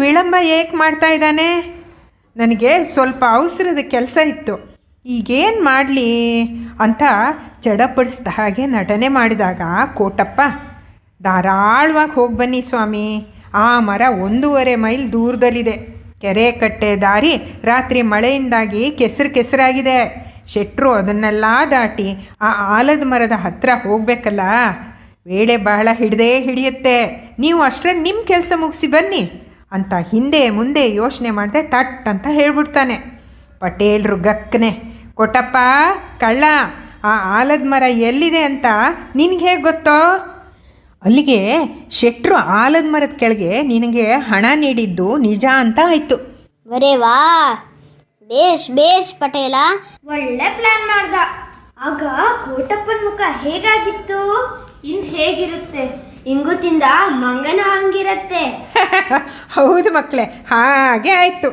ವಿಳಂಬ ಏಕೆ ಮಾಡ್ತಾ ಇದ್ದಾನೆ ನನಗೆ ಸ್ವಲ್ಪ ಅವಸರದ ಕೆಲಸ ಇತ್ತು ಈಗೇನು ಮಾಡಲಿ ಅಂತ ಚಡಪಡಿಸ್ದ ಹಾಗೆ ನಟನೆ ಮಾಡಿದಾಗ ಕೋಟಪ್ಪ ಧಾರಾಳವಾಗಿ ಹೋಗಿ ಬನ್ನಿ ಸ್ವಾಮಿ ಆ ಮರ ಒಂದೂವರೆ ಮೈಲ್ ದೂರದಲ್ಲಿದೆ ಕೆರೆ ಕಟ್ಟೆ ದಾರಿ ರಾತ್ರಿ ಮಳೆಯಿಂದಾಗಿ ಕೆಸರು ಕೆಸರಾಗಿದೆ ಶೆಟ್ರು ಅದನ್ನೆಲ್ಲ ದಾಟಿ ಆ ಆಲದ ಮರದ ಹತ್ರ ಹೋಗಬೇಕಲ್ಲ ವೇಳೆ ಬಹಳ ಹಿಡ್ದೇ ಹಿಡಿಯುತ್ತೆ ನೀವು ಅಷ್ಟರಲ್ಲಿ ನಿಮ್ಮ ಕೆಲಸ ಮುಗಿಸಿ ಬನ್ನಿ ಅಂತ ಹಿಂದೆ ಮುಂದೆ ಯೋಚನೆ ಮಾಡದೆ ತಟ್ ಅಂತ ಹೇಳ್ಬಿಡ್ತಾನೆ ಪಟೇಲ್ರು ಗಕ್ಕನೆ ಕೊಟ್ಟಪ್ಪ ಕಳ್ಳ ಆ ಆಲದ ಮರ ಎಲ್ಲಿದೆ ಅಂತ ನಿನಗೆ ಹೇಗೆ ಗೊತ್ತೋ ಅಲ್ಲಿಗೆ ಶೆಟ್ರು ಆಲದ ಮರದ ಕೆಳಗೆ ನಿನಗೆ ಹಣ ನೀಡಿದ್ದು ನಿಜ ಅಂತ ಆಯಿತು ಬರೇ ವಾ ಬೇಸ್ ಬೇಸ್ ಪಟೇಲ ಒಳ್ಳೆ ಪ್ಲಾನ್ ಮಾಡ್ದ ಆಗ ಕೋಟಪ್ಪನ ಮುಖ ಹೇಗಾಗಿತ್ತು ಇನ್ ಹೇಗಿರುತ್ತೆ ಇಂಗು ತಿಂದ ಮಂಗನ ಹಂಗಿರತ್ತೆ ಹೌದು ಮಕ್ಕಳೇ ಹಾಗೆ ಆಯಿತು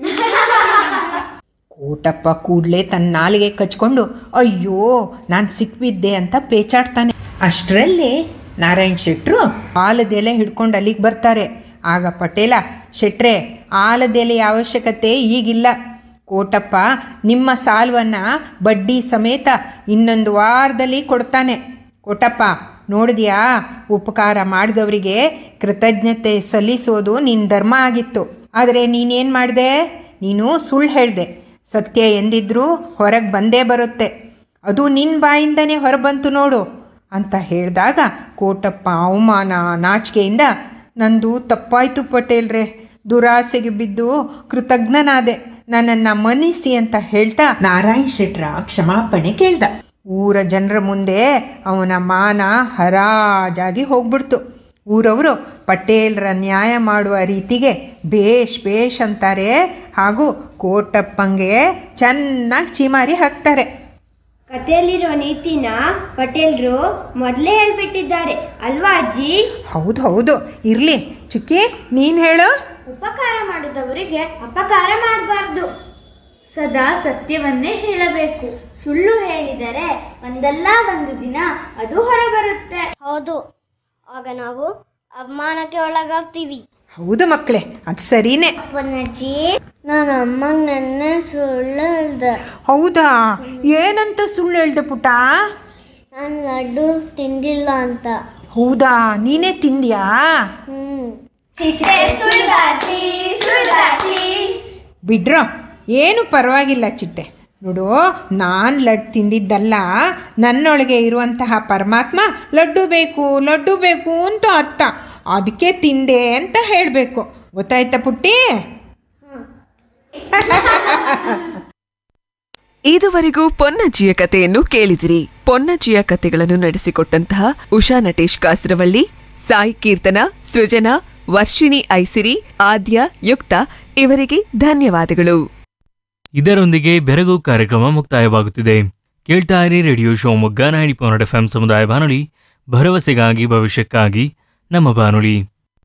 ಕೋಟಪ್ಪ ಕೂಡಲೇ ತನ್ನ ನಾಲಿಗೆ ಕಚ್ಕೊಂಡು ಅಯ್ಯೋ ನಾನು ಸಿಕ್ಬಿದ್ದೆ ಅಂತ ಪೇಚಾಡ್ತಾನೆ ಅಷ್ಟರಲ್ಲಿ ನಾರಾಯಣ್ ಶೆಟ್ರು ಆಲದೆಲೆ ಹಿಡ್ಕೊಂಡು ಅಲ್ಲಿಗೆ ಬರ್ತಾರೆ ಆಗ ಪಟೇಲ ಶೆಟ್ರೆ ಆಲದೆಲೆಯ ಅವಶ್ಯಕತೆ ಈಗಿಲ್ಲ ಕೋಟಪ್ಪ ನಿಮ್ಮ ಸಾಲವನ್ನು ಬಡ್ಡಿ ಸಮೇತ ಇನ್ನೊಂದು ವಾರದಲ್ಲಿ ಕೊಡ್ತಾನೆ ಕೋಟಪ್ಪ ನೋಡಿದ್ಯಾ ಉಪಕಾರ ಮಾಡಿದವರಿಗೆ ಕೃತಜ್ಞತೆ ಸಲ್ಲಿಸೋದು ನಿನ್ನ ಧರ್ಮ ಆಗಿತ್ತು ಆದರೆ ನೀನೇನು ಮಾಡಿದೆ ನೀನು ಸುಳ್ಳು ಹೇಳಿದೆ ಸತ್ಯ ಎಂದಿದ್ರೂ ಹೊರಗೆ ಬಂದೇ ಬರುತ್ತೆ ಅದು ನಿನ್ನ ಬಾಯಿಂದನೇ ಹೊರಬಂತು ನೋಡು ಅಂತ ಹೇಳಿದಾಗ ಕೋಟಪ್ಪ ಅವಮಾನ ನಾಚಿಕೆಯಿಂದ ನಂದು ತಪ್ಪಾಯ್ತು ಪಟೇಲ್ರೆ ದುರಾಸೆಗೆ ಬಿದ್ದು ಕೃತಜ್ಞನಾದೆ ನನ್ನನ್ನು ಮನ್ನಿಸಿ ಅಂತ ಹೇಳ್ತಾ ನಾರಾಯಣ್ ಶೆಟ್ರ ಕ್ಷಮಾಪಣೆ ಕೇಳ್ದ ಊರ ಜನರ ಮುಂದೆ ಅವನ ಮಾನ ಹರಾಜಾಗಿ ಹೋಗ್ಬಿಡ್ತು ಊರವರು ಪಟೇಲ್ರ ನ್ಯಾಯ ಮಾಡುವ ರೀತಿಗೆ ಬೇಷ್ ಬೇಷ್ ಅಂತಾರೆ ಹಾಗೂ ಕೋಟಪ್ಪಂಗೆ ಚೆನ್ನಾಗಿ ಚಿಮಾರಿ ಹಾಕ್ತಾರೆ ಕಥೆಯಲ್ಲಿರೋ ನೀತಿನ ಪಟೇಲ್ರು ಮೊದಲೇ ಹೇಳ್ಬಿಟ್ಟಿದ್ದಾರೆ ಅಲ್ವಾ ಅಜ್ಜಿ ಹೌದು ಹೌದು ಇರಲಿ ಚುಕ್ಕಿ ನೀನು ಹೇಳು ಉಪಕಾರ ಮಾಡಿದವರಿಗೆ ಅಪಕಾರ ಮಾಡಬಾರ್ದು ಸದಾ ಸತ್ಯವನ್ನೇ ಹೇಳಬೇಕು ಸುಳ್ಳು ಹೇಳಿದರೆ ಒಂದಲ್ಲ ಒಂದು ದಿನ ಅದು ಹೊರಬರುತ್ತೆ ಹೌದು ಆಗ ನಾವು ಅವಮಾನಕ್ಕೆ ಒಳಗಾಗ್ತೀವಿ ಹೌದು ಮಕ್ಕಳೇ ಅದು ಸರಿನೇ ಅಪ್ಪನಜ್ಜಿ ನಾನು ಅಮ್ಮಂಗೆ ನೆನ್ನೆ ಸುಳ್ಳು ಹೇಳ್ದೆ ಹೌದಾ ಏನಂತ ಸುಳ್ಳು ಹೇಳ್ದೆ ಪುಟ ನಾನು ಲಡ್ಡು ತಿಂದಿಲ್ಲ ಅಂತ ಹೌದಾ ನೀನೇ ತಿಂದ್ಯಾ ಹ್ಞೂ ಬಿಡ್ರೋ ಏನು ಪರವಾಗಿಲ್ಲ ಚಿಟ್ಟೆ ನೋಡು ನಾನು ಲಡ್ಡು ತಿಂದಿದ್ದಲ್ಲ ನನ್ನೊಳಗೆ ಇರುವಂತಹ ಪರಮಾತ್ಮ ಲಡ್ಡು ಬೇಕು ಲಡ್ಡು ಬೇಕು ಅಂತ ಅತ್ತ ಅದಕ್ಕೆ ತಿಂದೆ ಅಂತ ಹೇಳಬೇಕು ಗೊತ್ತಾಯ್ತಾ ಪುಟ್ಟಿ ಇದುವರೆಗೂ ಪೊನ್ನಜ್ಜಿಯ ಕಥೆಯನ್ನು ಕೇಳಿದಿರಿ ಪೊನ್ನಜ್ಜಿಯ ಕಥೆಗಳನ್ನು ನಡೆಸಿಕೊಟ್ಟಂತಹ ಉಷಾ ನಟೇಶ್ ಕಾಸರವಳ್ಳಿ ಸಾಯಿ ಕೀರ್ತನ ಸೃಜನಾ ವರ್ಷಿಣಿ ಐಸಿರಿ ಆದ್ಯ ಯುಕ್ತ ಇವರಿಗೆ ಧನ್ಯವಾದಗಳು ಇದರೊಂದಿಗೆ ಬೆರಗು ಕಾರ್ಯಕ್ರಮ ಮುಕ್ತಾಯವಾಗುತ್ತಿದೆ ಕೇಳ್ತಾ ಇರಿ radio Shivamogga ninety point F M ಸಮುದಾಯ ಬಾನುಲಿ ಭರವಸೆಗಾಗಿ ಭವಿಷ್ಯಕ್ಕಾಗಿ ನಮ್ಮ ಬಾನುಲಿ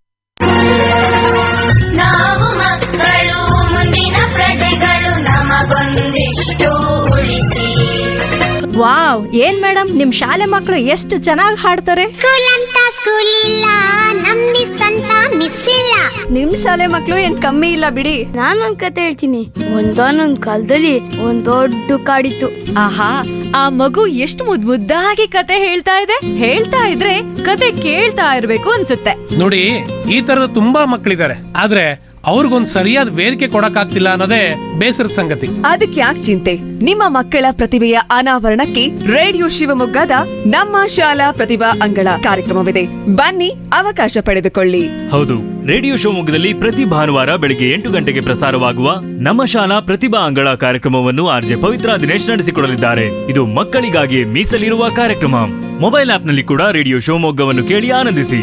ನಾವು ಮಕ್ಕಳು ಮುಂದಿನ ಪ್ರಜೆಗಳು ನಮಗೊಂದಿಷ್ಟು ಉಳಿಸಿ ವಾವ್ ಏನ್ ಮೇಡಮ್ ನಿಮ್ ಶಾಲೆ ಮಕ್ಕಳು ಎಷ್ಟು ಚೆನ್ನಾಗಿ ಹಾಡ್ತಾರೆ ಸ್ಕೂಲ್ ಅಂತ ಸ್ಕೂಲ್ ಇಲ್ಲ ನಮ್ ಮಿಸ್ ಅಂತ ಮಿಸ್ ಇಲ್ಲ ನಿಮ್ ಶಾಲೆ ಮಕ್ಳು ಏನ್ ಕಮ್ಮಿ ಇಲ್ಲ ಬಿಡಿ ನಾನೊಂದ್ ಕತೆ ಹೇಳ್ತೀನಿ ಒಂದಾನೊಂದ್ ಕಾಲದಲ್ಲಿ ಒಂದ್ ದೊಡ್ಡ ಕಾಡಿತ್ತು ಆಹಾ ಆ ಮಗು ಎಷ್ಟು ಮುದ್ ಮುದ್ದಾಗಿ ಕತೆ ಹೇಳ್ತಾ ಇದೆ ಹೇಳ್ತಾ ಇದ್ರೆ ಕತೆ ಕೇಳ್ತಾ ಇರ್ಬೇಕು ಅನ್ಸುತ್ತೆ ನೋಡಿ ಈ ತರದ ತುಂಬಾ ಮಕ್ಕಳಿದ್ದಾರೆ ಆದ್ರೆ ಅವ್ರಿಗೊಂದ್ ಸರಿಯಾದ ವೇದಿಕೆ ಕೊಡಕ್ಕಾಗ್ತಿಲ್ಲ ಅನ್ನೋದೇ ಬೇಸರದ ಸಂಗತಿ ಅದಕ್ಕೆ ಯಾಕೆ ಚಿಂತೆ ನಿಮ್ಮ ಮಕ್ಕಳ ಪ್ರತಿಭೆಯ ಅನಾವರಣಕ್ಕೆ ರೇಡಿಯೋ ಶಿವಮೊಗ್ಗದ ನಮ್ಮ ಶಾಲಾ ಪ್ರತಿಭಾ ಅಂಗಳ ಕಾರ್ಯಕ್ರಮವಿದೆ ಬನ್ನಿ ಅವಕಾಶ ಪಡೆದುಕೊಳ್ಳಿ ಹೌದು ರೇಡಿಯೋ ಶಿವಮೊಗ್ಗದಲ್ಲಿ ಪ್ರತಿ ಭಾನುವಾರ ಬೆಳಗ್ಗೆ ಎಂಟು ಗಂಟೆಗೆ ಪ್ರಸಾರವಾಗುವ ನಮ್ಮ ಶಾಲಾ ಪ್ರತಿಭಾ ಅಂಗಳ ಕಾರ್ಯಕ್ರಮವನ್ನು ಆರ್ಜೆ ಪವಿತ್ರ ದಿನೇಶ್ ನಡೆಸಿಕೊಡಲಿದ್ದಾರೆ ಇದು ಮಕ್ಕಳಿಗಾಗಿ ಮೀಸಲಿರುವ ಕಾರ್ಯಕ್ರಮ ಮೊಬೈಲ್ ಆಪ್ನಲ್ಲಿ ಕೂಡ ರೇಡಿಯೋ ಶಿವಮೊಗ್ಗವನ್ನು ಕೇಳಿ ಆನಂದಿಸಿ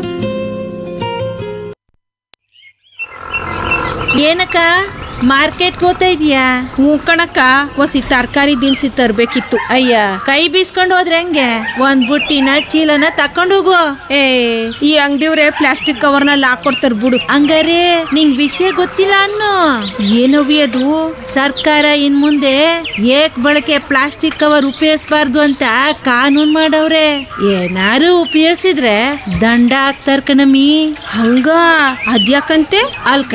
ಏನಕ್ಕ ಮಾರ್ಕೆಟ್ ಹೋಗ್ತಾ ಇದೀಯಾ ಹ್ಞೂ ಕಣಕ್ಕ ಒಸಿ ತರಕಾರಿ ದಿನಸಿ ತರ್ಬೇಕಿತ್ತು ಅಯ್ಯ ಕೈ ಬೀಸ್ಕೊಂಡು ಹೋದ್ರೆ ಹೆಂಗೆ ಒಂದ್ ಬುಟ್ಟಿನ ಚೀಲನ ತಕೊಂಡು ಹೋಗು ಏ ಈ ಅಂಗಡಿಯವ್ರೆ ಪ್ಲಾಸ್ಟಿಕ್ ಕವರ್ನಲ್ಲಿ ಹಾಕೊಡ್ತಾರ ಬಿಡು ಹಂಗಾರೆ ನಿಂಗ್ ವಿಷಯ ಗೊತ್ತಿಲ್ಲ ಅನ್ನೋ ಏನವಿ ಅದು ಸರ್ಕಾರ ಇನ್ ಮುಂದೆ ಏಕ್ ಬಳಕೆ ಪ್ಲಾಸ್ಟಿಕ್ ಕವರ್ ಉಪಯೋಗಿಸಬಾರ್ದು ಅಂತ ಕಾನೂನ್ ಮಾಡವ್ರೆ ಏನಾರು ಉಪಯೋಗಿಸಿದ್ರೆ ದಂಡ ಹಾಕ್ತಾರ ಕಣಮಿ ಹಂಗ ಅದ್ಯಾಕಂತೆ ಅಲ್